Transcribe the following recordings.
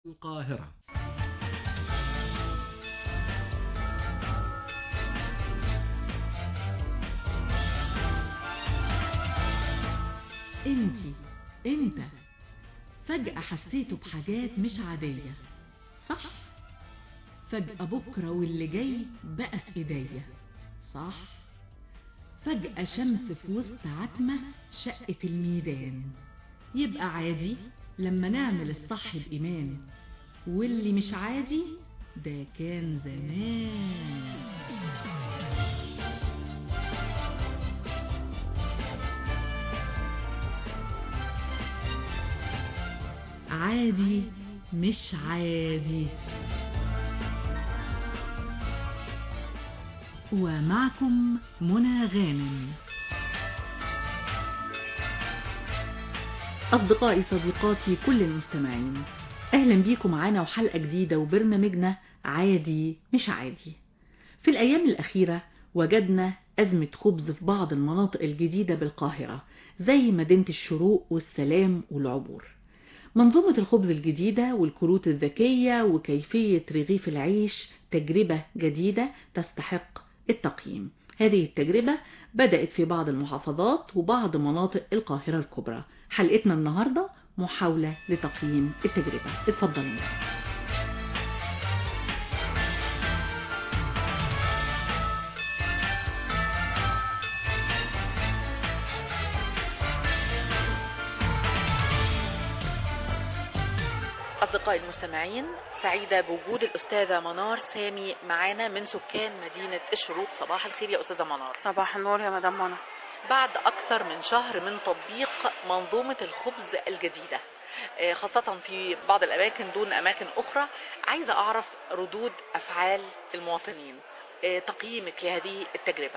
القاهرة انتي انت فجأة حسيتوا بحاجات مش عادية صح فجأة بكرة واللي جاي بقى في ايديا صح فجأة شمس في وسط عتمة شقت الميدان يبقى عادي لما نعمل الصح بإيمان واللي مش عادي ده كان زمان عادي مش عادي ومعكم منى غانم أصدقائي صديقاتي كل المستمعين أهلا بيكم معانا وحلقة جديدة وبرنامجنا عادي مش عادي في الأيام الأخيرة وجدنا أزمة خبز في بعض المناطق الجديدة بالقاهرة زي مدينة الشروق والسلام والعبور منظومة الخبز الجديدة والكروت الذكية وكيفية رغيف العيش تجربة جديدة تستحق التقييم هذه التجربة بدأت في بعض المحافظات وبعض مناطق القاهرة الكبرى حلقتنا النهاردة محاولة لتقييم التجربة اتفضلوا أصدقائي المستمعين سعيدة بوجود الأستاذة منار سامي معانا من سكان مدينة الشروق صباح الخير يا أستاذة منار صباح النور يا مدام منى بعد أكثر من شهر من تطبيق منظومة الخبز الجديدة آه، خاصة في بعض الأماكن دون أماكن أخرى عايزة أعرف ردود أفعال المواطنين آه، تقييمك لهذه التجربة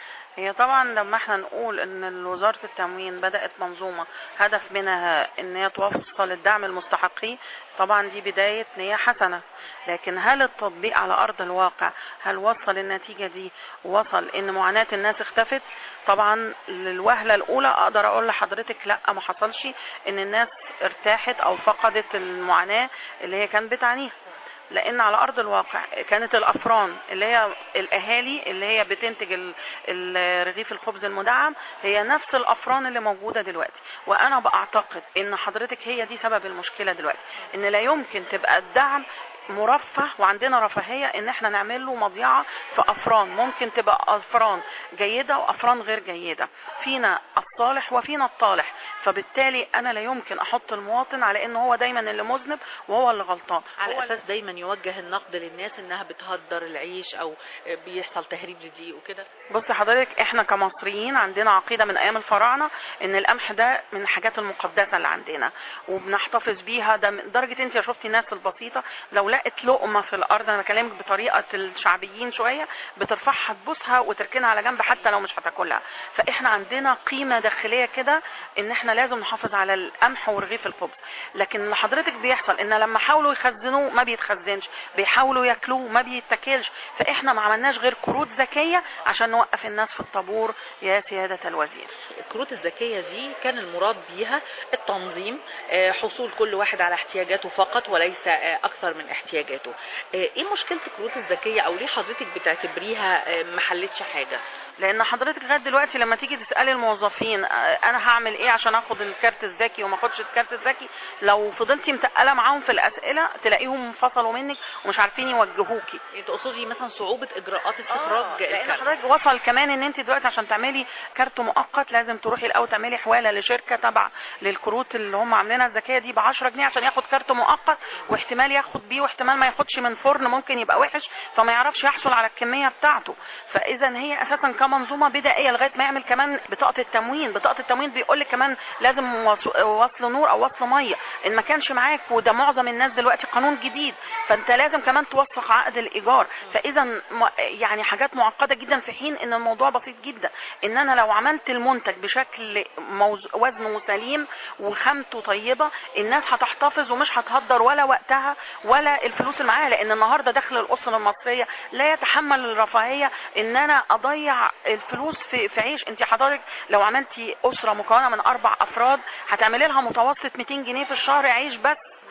هي طبعا لما احنا نقول ان وزارة التموين بدأت منظومة هدف منها ان هي توصل الدعم المستحقين طبعا دي بداية نية حسنة لكن هل التطبيق على ارض الواقع هل وصل النتيجة دي وصل ان معاناة الناس اختفت طبعا للوهلة الاولى اقدر اقول لحضرتك لا ما حصلش ان الناس ارتاحت او فقدت المعاناة اللي هي كانت بتعانيها لان على ارض الواقع كانت الافران اللي هي الاهالي اللي هي بتنتج ال- ال- رغيف الخبز المدعم هي نفس الافران اللي موجوده دلوقتي وانا بعتقد ان حضرتك هي دي سبب المشكله دلوقتي ان لا يمكن تبقى الدعم مرفه وعندنا رفاهيه ان احنا نعمل له مضيعه في افران ممكن تبقى افران جيده وافران غير جيده فينا الصالح وفينا الطالح فبالتالي انا لا يمكن احط المواطن على ان هو دايما اللي مذنب وهو اللي غلطان على هو أساس دايما يوجه النقد للناس إنها بتهدر العيش أو آه، بيحصل تهريب للدقيق وكده بص حضرتك احنا كمصريين عندنا عقيدة من ايام الفراعنة ان القمح ده من الحاجات المقدسة اللي عندنا وبنحتفظ بيها ده من درجة انت شفتي الناس البسيطة لو لقت لقمة في الارض انا بكلمك بطريقة الشعبيين شوية بترفعها تبوسها وتركنها على جنب حتى لو مش هتاكلها فاحنا عندنا قيمة داخلية كده ان احنا لازم نحافظ على القمح ورغيف الخبز لكن اللي حضرتك بيحصل ان لما حاولوا يخزنوه ما بيتخزنش بيحاولوا ياكلوه ما بيتاكلش فاحنا ما عملناش غير كروت ذكيه عشان نوقف الناس في الطابور يا سياده الوزير الكروت الذكية دي كان المراد بيها التنظيم آه، حصول كل واحد على احتياجاته فقط وليس آه، أكثر من احتياجاته آه، إيه مشكلة الكروت الذكية أو ليه حضرتك بتعتبريها آه، ما حلتش حاجة لان حضرتك لغايه دلوقتي لما تيجي تسالي الموظفين آه، انا هعمل ايه عشان اخد الكارت الذكي وما اخدش الكارت الذكي لو فضلتي متقله معاهم في الاسئله تلاقيهم انفصلوا منك ومش عارفين يوجهوكي يعني تقصدي مثلا صعوبة إجراءات استخراج لان الكارت حضرتك وصل كمان ان انت دلوقتي عشان تعملي كارت مؤقت لازم تروحي الاول تعملي حواله لشركه تبع للكروت اللي هم عاملينها الذكيه دي ب 10 جنيه عشان ياخد كارت مؤقت واحتمال ياخد بيه واحتمال ما ياخدش من فرن ممكن يبقى وحش فما يعرفش يحصل على الكميه بتاعته فاذا هي اساسا كمنظومه بدائيه لغايه ما يعمل كمان بطاقه التموين بطاقه التموين بيقول لك كمان لازم وص- وصل نور او وصل ميه ان ما كانش معاك وده معظم الناس دلوقتي قانون جديد فانت لازم كمان توثق عقد الايجار فاذا م- يعني حاجات معقده جدا في حين ان الموضوع بسيط جدا ان انا لو عملت المنتج بشكل موز... وزنه سليم وخامته طيبه الناس هتحتفظ ومش هتهدر ولا وقتها ولا الفلوس اللي معاها لان النهارده دخل الاسره المصريه لا يتحمل الرفاهيه ان انا اضيع الفلوس في في عيش انت حضرتك لو عملتي اسره مكونه من اربع افراد هتعملي لها متوسط 200 جنيه في الشهر عيش بس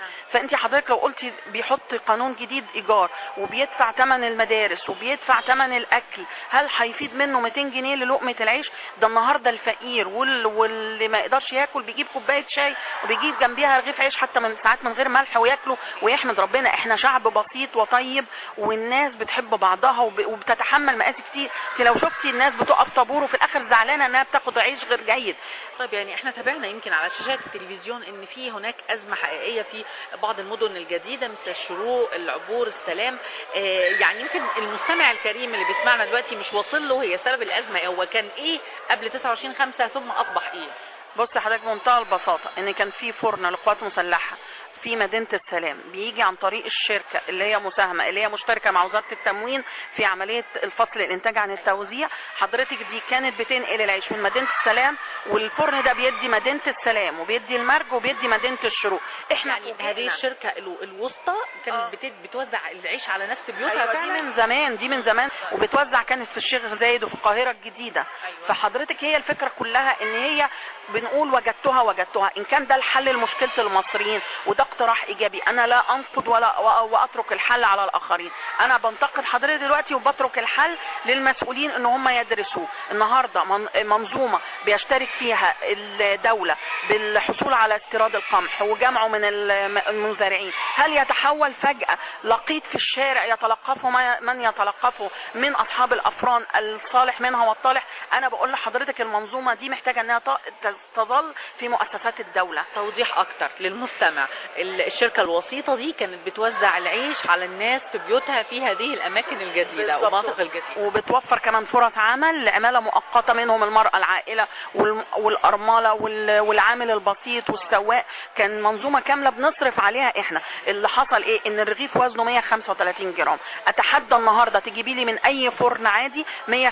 فانت حضرتك لو قلتي بيحط قانون جديد ايجار وبيدفع ثمن المدارس وبيدفع ثمن الاكل هل هيفيد منه 200 جنيه للقمه العيش ده النهارده الفقير وال... واللي ما يقدرش ياكل بيجيب كوبايه شاي وبيجيب جنبيها رغيف عيش حتى من ساعات من غير ملح وياكله ويحمد ربنا احنا شعب بسيط وطيب والناس بتحب بعضها وب... وبتتحمل مقاسي كتير انت لو شفتي الناس بتقف طابور وفي الاخر زعلانه انها بتاخد عيش غير جيد طيب يعني احنا تابعنا يمكن على شاشات التلفزيون ان في هناك ازمه حقيقيه في بعض المدن الجديده مثل الشروق العبور السلام آه يعني يمكن المستمع الكريم اللي بيسمعنا دلوقتي مش واصل له هي سبب الازمه هو كان ايه قبل 29 5 ثم اصبح ايه بص حضرتك بمنتهى البساطه ان كان في فرن لقوات مسلحه في مدينة السلام بيجي عن طريق الشركة اللي هي مساهمة اللي هي مشتركة مع وزارة التموين في عملية الفصل الانتاج عن التوزيع حضرتك دي كانت بتنقل العيش من مدينة السلام والفرن ده بيدي مدينة السلام وبيدي المرج وبيدي مدينة الشروق احنا يعني فوجئنا. هذه الشركه ال- الوسطى كانت آه. بت- بتوزع العيش على ناس في بيوتها أيوة دي فعلا من زمان دي من زمان وبتوزع كانت في الشيخ زايد وفي القاهرة الجديدة أيوة. فحضرتك هي الفكرة كلها ان هي بنقول وجدتها وجدتها ان كان ده الحل لمشكلة المصريين وده اقتراح ايجابي انا لا انقد ولا و- واترك الحل على الاخرين انا بنتقد حضرتك دلوقتي وبترك الحل للمسؤولين ان هم يدرسوه النهارده من- منظومه بيشترك فيها الدوله بالحصول على استيراد القمح وجمعه من الم- المزارعين هل يتحول فجاه لقيط في الشارع يتلقفه ما- من يتلقفه من اصحاب الافران الصالح منها والطالح انا بقول لحضرتك المنظومه دي محتاجه انها ت- ت- تظل في مؤسسات الدوله توضيح اكتر للمستمع ال- الشركه الوسيطه دي كانت بتوزع العيش على الناس في بيوتها في هذه الاماكن الجديده بالظبط. والمناطق الجديده وبتوفر كمان فرص عمل لعمالة مؤقتة منهم المرأة العائلة والم- والأرملة وال- والعامل البسيط والسواق كان منظومة كاملة بنصرف عليها احنا اللي حصل ايه ان الرغيف وزنه 135 جرام اتحدى النهاردة تجيبي لي من اي فرن عادي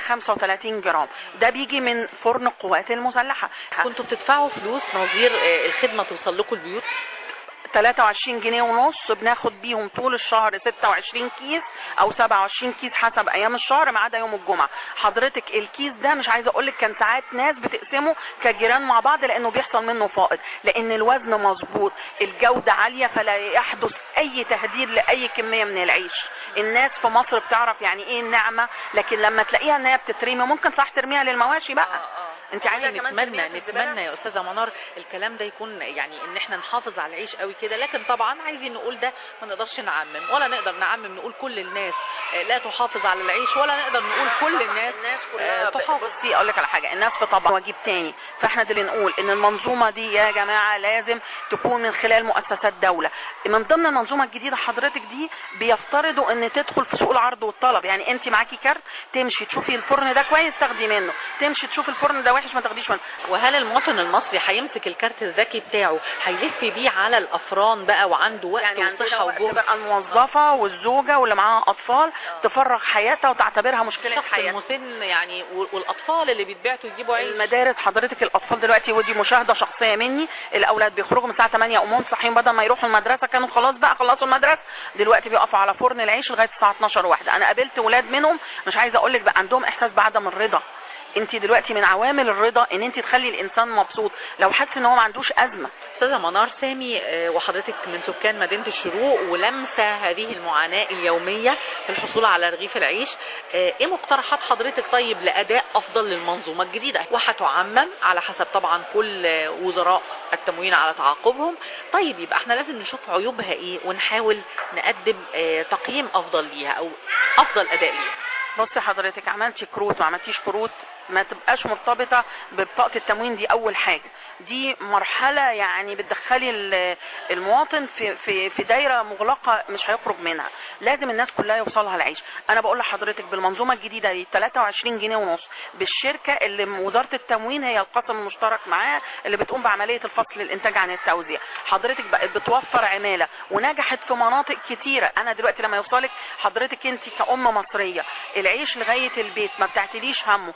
135 جرام ده بيجي من فرن القوات المسلحة كنتوا بتدفعوا فلوس نظير آه، الخدمه توصل لكم البيوت 23 جنيه ونص بناخد بيهم طول الشهر 26 كيس او 27 كيس حسب ايام الشهر ما عدا يوم الجمعه حضرتك الكيس ده مش عايزه اقول لك كان ساعات ناس بتقسمه كجيران مع بعض لانه بيحصل منه فائض لان الوزن مظبوط الجوده عاليه فلا يحدث اي تهديد لاي كميه من العيش الناس في مصر بتعرف يعني ايه النعمه لكن لما تلاقيها ان هي بتترمي ممكن صح ترميها للمواشي بقى انت عايزه يعني كمان نتمنى ترميها في الزبالة؟ نتمنى يا استاذه منار الكلام ده يكون يعني ان احنا نحافظ على العيش قوي كده لكن طبعا عايزين نقول ده ما نقدرش نعمم ولا نقدر نعمم نقول كل الناس آه، لا تحافظ على العيش ولا نقدر نقول كل الناس الناس آه، كلها تحافظ بصي اقول لك على حاجه الناس في طبع واجب تاني فاحنا ده بنقول ان المنظومه دي يا جماعه لازم تكون من خلال مؤسسات دوله من ضمن المنظومه الجديده حضرتك دي بيفترضوا ان تدخل في سوق العرض والطلب يعني انت معاكي كارت تمشي تشوفي الفرن ده كويس تاخدي منه تمشي تشوفي الفرن ده وحش ما تاخديش منه وهل المواطن المصري هيمسك الكارت الذكي بتاعه هيلف بيه على الافران بقى وعنده وقت يعني عندنا وصحه وقت وجهد بقى الموظفه والزوجه واللي معاها اطفال تفرغ حياتها وتعتبرها مشكله الشخص حياتها المسن يعني وال- والاطفال اللي بيتبعتوا يجيبوا عيش المدارس حضرتك الاطفال دلوقتي ودي مشاهده شخصيه مني الاولاد بيخرجوا من الساعه 8 امهم صاحيين بدل ما يروحوا المدرسه كانوا خلاص بقى خلصوا المدرسه دلوقتي بيقفوا على فرن العيش لغايه الساعه 12 واحده انا قابلت ولاد منهم مش عايزه اقول لك بقى عندهم احساس بعدم الرضا انت دلوقتي من عوامل الرضا ان انت تخلي الانسان مبسوط لو حاسس ان هو ما عندوش ازمه استاذه منار سامي آه، وحضرتك من سكان مدينه الشروق ولمسه هذه المعاناه اليوميه في الحصول على رغيف العيش آه، ايه مقترحات حضرتك طيب لاداء افضل للمنظومه الجديده وهتعمم على حسب طبعا كل آه، وزراء التموين على تعاقبهم طيب يبقى احنا لازم نشوف عيوبها ايه ونحاول نقدم آه، تقييم افضل ليها او افضل اداء ليها بصي حضرتك عملتي كروت ما عملتيش كروت ما تبقاش مرتبطة ببطاقة التموين دي أول حاجة دي مرحلة يعني بتدخلي ال- المواطن في في في دايرة مغلقة مش هيخرج منها لازم الناس كلها يوصلها العيش أنا بقول لحضرتك بالمنظومة الجديدة دي 23 جنيه ونص بالشركة اللي وزارة التموين هي القسم المشترك معاها اللي بتقوم بعملية الفصل الإنتاج عن التوزيع حضرتك بقت بتوفر عمالة ونجحت في مناطق كتيرة أنا دلوقتي لما يوصلك حضرتك أنت كأم مصرية العيش لغاية البيت ما بتعتليش همه أو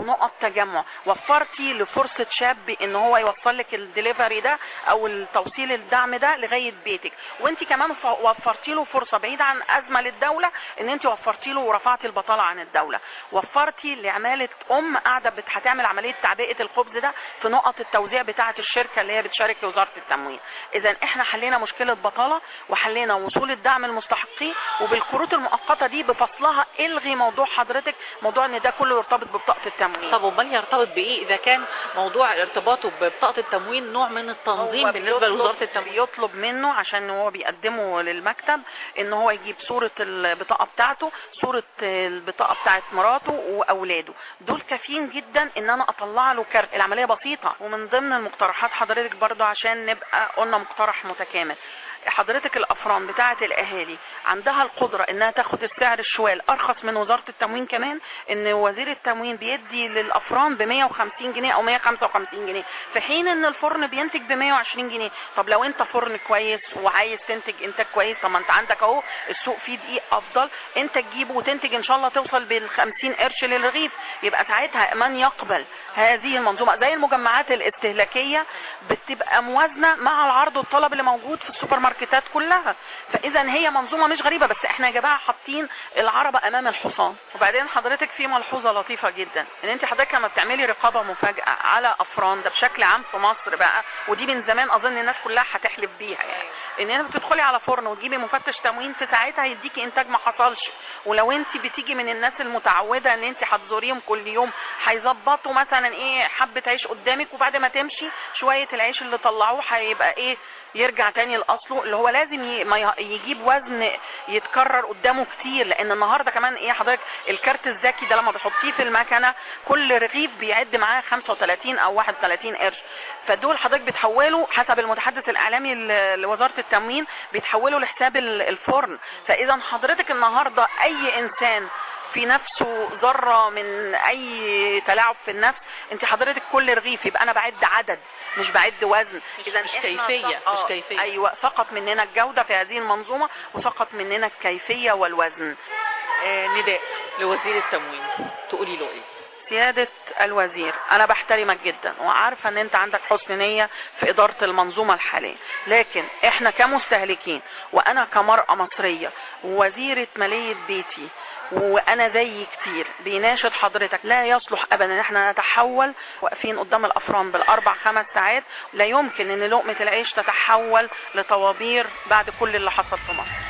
نقط تجمع وفرتي لفرصه شاب ان هو يوصل لك الدليفري ده او التوصيل الدعم ده لغايه بيتك وانت كمان ف- وفرتي له فرصه بعيده عن ازمه للدوله ان انت وفرتي له ورفعتي البطاله عن الدوله وفرتي لعماله ام قاعده بت- هتعمل عمليه تعبئه الخبز ده في نقط التوزيع بتاعه الشركه اللي هي بتشارك في وزاره التموين اذا احنا حلينا مشكله بطاله وحلينا وصول الدعم المستحقين وبالقروض المؤقته دي بفصلها الغي موضوع حضرتك موضوع ان ده كله يرتبط ببطاقه التموين طب امال يرتبط بايه اذا كان موضوع ارتباطه ببطاقه التموين نوع من التنظيم هو بالنسبه بيطلب- لوزاره التموين بيطلب منه عشان هو بيقدمه للمكتب ان هو يجيب صورة البطاقة بتاعته صورة البطاقة بتاعت مراته واولاده دول كافيين جدا ان انا اطلع له كارت العملية بسيطة ومن ضمن المقترحات حضرتك برضو عشان نبقى قلنا مقترح متكامل حضرتك الافران بتاعه الاهالي عندها القدره انها تاخد السعر الشوال ارخص من وزاره التموين كمان ان وزير التموين بيدي للافران ب 150 جنيه او 155 جنيه في حين ان الفرن بينتج ب 120 جنيه طب لو انت فرن كويس وعايز تنتج انتاج كويس طب ما انت عندك اهو السوق فيه دقيق افضل انت تجيبه وتنتج ان شاء الله توصل بال 50 قرش للرغيف يبقى ساعتها من يقبل هذه المنظومه زي المجمعات الاستهلاكيه بتبقى موازنه مع العرض والطلب اللي موجود في السوبر ماركتات كلها فاذا هي منظومه مش غريبه بس احنا يا جماعه حاطين العربه امام الحصان وبعدين حضرتك في ملحوظه لطيفه جدا ان انت حضرتك لما بتعملي رقابه مفاجاه على افران ده بشكل عام في مصر بقى ودي من زمان اظن الناس كلها هتحلف بيها يعني ان انت بتدخلي على فرن وتجيبي مفتش تموين في ساعتها هيديكي انتاج ما حصلش ولو انت بتيجي من الناس المتعوده ان انت هتزوريهم كل يوم هيظبطوا مثلا ايه حبه عيش قدامك وبعد ما تمشي شويه العيش اللي طلعوه هيبقى ايه يرجع تاني لاصله اللي هو لازم ي- ما ي- يجيب وزن يتكرر قدامه كتير لان النهارده كمان ايه حضرتك الكارت الذكي ده لما بتحطيه في المكنه كل رغيف بيعد معاه 35 او 31 قرش فدول حضرتك بتحوله حسب المتحدث الاعلامي ل- لوزاره التموين بيتحولوا لحساب ال- الفرن فاذا حضرتك النهارده اي انسان في نفسه ذره من اي تلاعب في النفس انت حضرتك كل رغيف يبقى انا بعد عدد مش بعد وزن مش- إذا مش إحنا كيفية، سق- مش آه، كيفية. ايوه سقط مننا الجوده في هذه المنظومه وسقط مننا الكيفيه والوزن آه نداء لوزير التموين تقولي له ايه سيادة الوزير أنا بحترمك جدا وعارفة أن أنت عندك حسن نية في إدارة المنظومة الحالية لكن إحنا كمستهلكين وأنا كمرأة مصرية ووزيرة مالية بيتي وانا زي كتير بيناشد حضرتك لا يصلح ابدا ان احنا نتحول واقفين قدام الافران بالاربع خمس ساعات لا يمكن ان لقمه العيش تتحول لطوابير بعد كل اللي حصل في مصر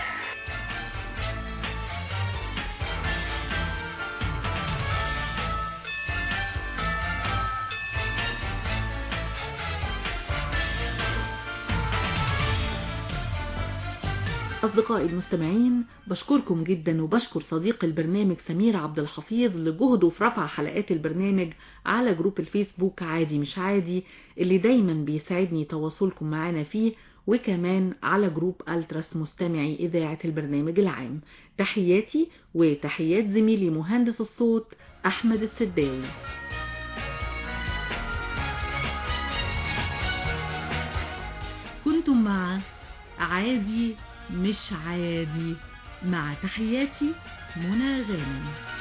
أصدقائي المستمعين بشكركم جدا وبشكر صديق البرنامج سمير عبد الحفيظ لجهده في رفع حلقات البرنامج على جروب الفيسبوك عادي مش عادي اللي دايما بيسعدني تواصلكم معنا فيه وكمان على جروب ألتراس مستمعي إذاعة البرنامج العام تحياتي وتحيات زميلي مهندس الصوت أحمد السداوي كنتم مع عادي مش عادي مع تحياتي منى غانم